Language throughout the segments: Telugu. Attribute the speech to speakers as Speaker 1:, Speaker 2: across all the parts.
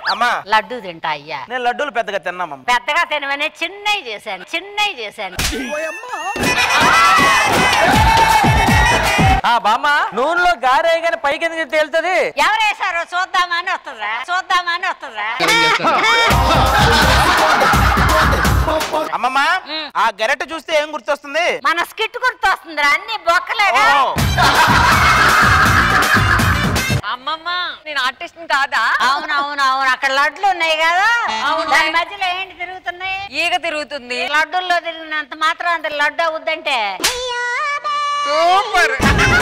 Speaker 1: అమ్మా
Speaker 2: లడ్డు తింటా అయ్యా
Speaker 1: నేను లడ్డూలు పెద్దగా తిన్నామమ్మ
Speaker 2: పెద్దగా తినవనే చిన్నవి చేశాను చిన్నవి చేశాను
Speaker 3: ఆ బామ్మ నూనెలో గారేగానే పైకి ఎందుకు తేలుతుంది
Speaker 2: ఎవరేసారో చూద్దామని వస్తుందా చూద్దామని వస్తుందా
Speaker 1: అమ్మమ్మ ఆ గెరెట్ చూస్తే ఏం గుర్తొస్తుంది
Speaker 2: మన స్కిట్ గుర్తొస్తుందిరా అన్ని బొక్కలేగా
Speaker 1: ఓ,
Speaker 4: అమ్మమ్మ నేను ఆర్టిస్ట్ కాదా
Speaker 2: అవును అవును అవును అక్కడ లడ్లు ఉన్నాయి కదా
Speaker 4: అవును.
Speaker 2: దాని మధ్యలో ఏంటి తిరుగుతున్నాయి
Speaker 4: ఈగ తిరుగుతుంది
Speaker 2: లడ్డుల్లో తిరిగినంత మాత్రం అంత లడ్డు అవుద్దంటే
Speaker 4: సూపర్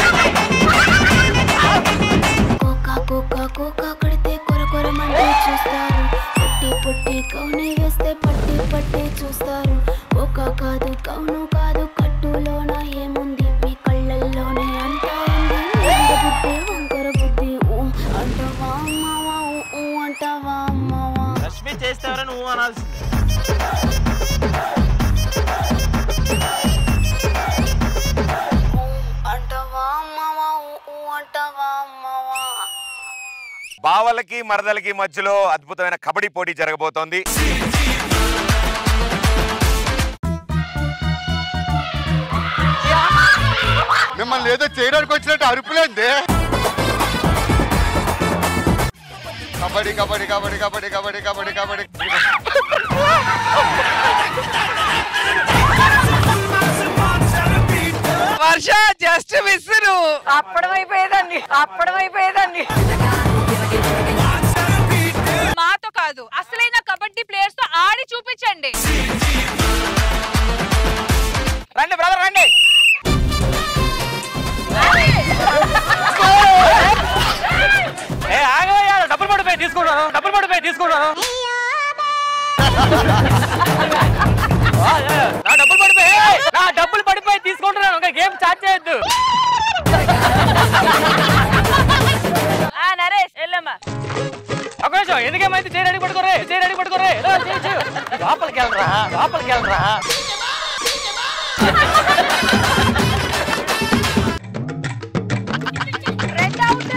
Speaker 5: కోకా కోకా కోకా కడితే కొర కొర మండి చూస్తారు పుట్టి పుట్టి కౌని వేస్తే పట్టి పట్టి చూస్తారు కోకా కాదు కౌను కాదు కట్టులోన ఏముంది మీ కళ్ళల్లోనే అంతా ఉంది వంద బుద్ధి వంకర బుద్ధి ఊ అంటావా అమ్మావా ఊ ఊ అంటావా అమ్మావా
Speaker 1: రష్మి చేస్తేవరా నువ్వు అనాల్సింది
Speaker 5: ఊ అంటావా అమ్మావా ఊ ఊ అంటావా అమ్మావా
Speaker 6: బావలకి మరదలకి మధ్యలో అద్భుతమైన కబడ్డీ పోటీ జరగబోతోంది
Speaker 7: మిమ్మల్ని ఏదో చేయడానికి వచ్చినట్టు అరుపులేంది కబడ్డీ కబడ్డీ కబడ్డీ కబడ్డీ కబడ్డీ కబడ్డీ కబడ్డీ
Speaker 4: వర్ష జస్ట్ మిస్ అప్పడం అయిపోయేదండి అప్పడం అయిపోయేదండి మాతో కాదు అసలైన కబడ్డీ ప్లేయర్స్ తో ఆడి చూపించండి
Speaker 1: రండి బ్రదర్ రండి
Speaker 3: ఏ ఆగవయ్యా డబ్బులు పడిపోయి తీసుకుంటాను డబ్బులు పడిపోయి తీసుకుంటాను ఆ, ఏ, నా డబ్బులు పడిపోయి ఏయ్, నా డబ్బులు పడిపోయి తీసుకుంటున్నాను ఇంకా గేమ్ స్టార్ట్ చేయొద్దు
Speaker 4: ఆ నరేష్ వెళ్ళమ్మా
Speaker 3: ఒక నిమిషం ఎందుకేమైతే చేయడానికి పడుకోరే చేయడానికి పడుకోరే ఏదో చేయి, చేయి. లోపలికి వెళ్ళరా లోపలికి వెళ్ళరా
Speaker 4: రెండు అవుట్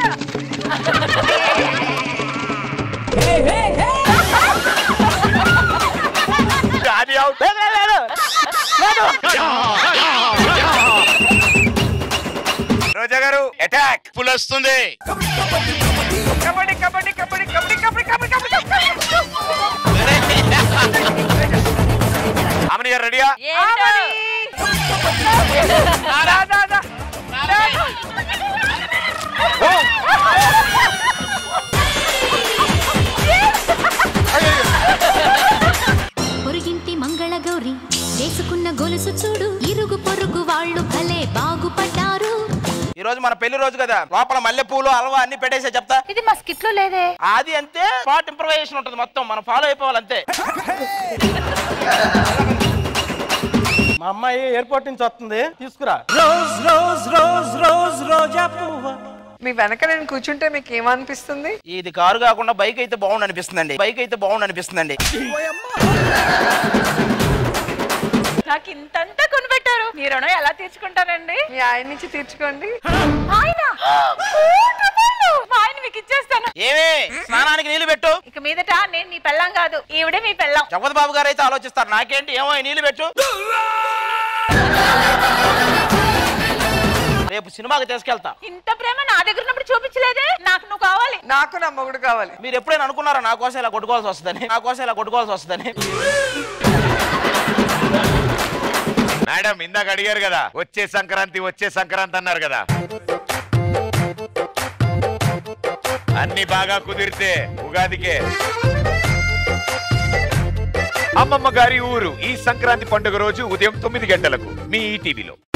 Speaker 6: అది అవుట్
Speaker 3: లేదు, లేదు, లేదు.
Speaker 6: రోజా గారు అటాక్
Speaker 7: పులొస్తుంది
Speaker 6: కబడ్డీ కబడ్డీ కబడ్డీ కబడ్డీ కబడ్డీ కబడ్డీ కబడ్డీ అమని గారు రెడీయా
Speaker 4: ఏంటది
Speaker 5: పొరుగింటి మంగళ గౌరి వేసుకున్న గొలుసు చూడు ఇరుగు పొరుగు వాళ్ళు భలే బాగుపడ్డారు
Speaker 1: ఈ రోజు మన పెళ్లి రోజు కదా లోపల మల్లె పూలు అలవా అన్ని పెట్టేసే చెప్తా
Speaker 2: ఇది మా స్కిట్ లో లేదే
Speaker 1: అది అంతే స్పాట్ ఇంప్రవైజేషన్ ఉంటుంది మొత్తం మనం ఫాలో అయిపోవాలి అంతే
Speaker 3: మా అమ్మాయి ఎయిర్పోర్ట్ నుంచి వస్తుంది తీసుకురా రోజ్ రోజ్ రోజ్ రోజ్ రోజా పువ్వ
Speaker 4: మీ వెనక నేను కూర్చుంటే మీకు ఏమనిపిస్తుంది
Speaker 1: ఇది కారు కాకుండా బైక్ అయితే బాగుండు అనిపిస్తుందండి బైక్ అయితే బాగుండు అనిపిస్తుందండి
Speaker 4: నాకు ఇంతంతా కొనిపెట్టారు మీ రుణం ఎలా తీర్చుకుంటారండి మీ ఆయన నుంచి తీర్చుకోండి ఆయన మా ఆయన మీకు ఇచ్చేస్తాను
Speaker 1: ఏమే స్నానానికి నీళ్లు పెట్టు
Speaker 4: ఇక మీదట నేను మీ పెళ్ళం కాదు ఈవిడే మీ పెళ్ళం
Speaker 1: జగపతి బాబు గారు అయితే ఆలోచిస్తారు నాకేంటి ఏమో ఈ నీళ్లు పెట్టు రేపు సినిమాకి తీసుకెళ్తా
Speaker 4: ఇంత ప్రేమ నా దగ్గర ఉన్నప్పుడు చూపించలేదే నాకు నువ్వు కావాలి నాకు నా మొగుడు కావాలి
Speaker 1: మీరు ఎప్పుడైనా అనుకున్నారా నా కోసం ఇలా కొట్టుకోవాల్సి వస్తుందని నా కోసం ఇలా కొట్టుకోవాల్సి వస్తుందని
Speaker 6: మేడం ఇందాక అడిగారు కదా వచ్చే సంక్రాంతి వచ్చే సంక్రాంతి అన్నారు కదా అన్ని బాగా కుదిరితే ఉగాదికే అమ్మమ్మ గారి ఊరు ఈ సంక్రాంతి పండుగ రోజు ఉదయం తొమ్మిది గంటలకు మీ ఈటీవీలో